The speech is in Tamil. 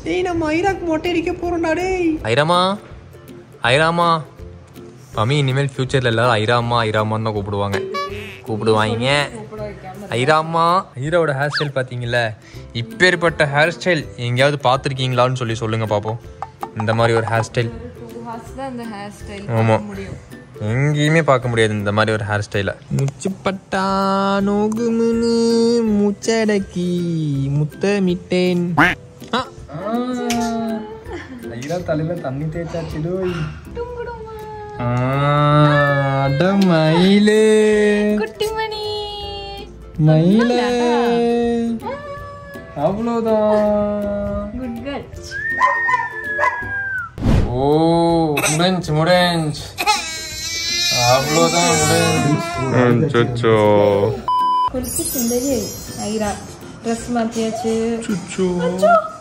டேய் நம்ம ஐராக்கு மொட்டை அடிக்க போறோம்டா டேய் ஐராமா ஐராமா மம்மி இனிமேல் ஃபியூச்சரில் எல்லாரும் ஐராமா ஐராமான்னு தான் கூப்பிடுவாங்க கூப்பிடுவாங்க ஐராமா ஐராவோட ஹேர் ஸ்டைல் பார்த்தீங்கல்ல இப்பேற்பட்ட ஹேர் ஸ்டைல் எங்கேயாவது பார்த்துருக்கீங்களான்னு சொல்லி சொல்லுங்க பார்ப்போம் இந்த மாதிரி ஒரு ஹேர் ஸ்டைல் டூ ஹார்ஸ் தான் இந்த ஹேர் ஸ்டைல் ஆமாம் முடியும் எங்கேயுமே பார்க்க முடியாது இந்த மாதிரி ஒரு ஹேர் ஸ்டைலை முச்சுப்பட்டா நோகுமுனு முச்சடக்கி முத்தமிட்டேன் ஐரா தலையில தண்ணி தேய்ச்சாச்சு டோய் அட மயிலே குட்டிமணி மயிலே அவ்வளோதான் குட் கேர்ள் ஓ முடிஞ்சு முடிஞ்சு அவ்வளோதான் முடிஞ்சு குளிச்சு சுந்தரி ஐரா ட்ரெஸ் மாத்தியாச்சு சுச்சோ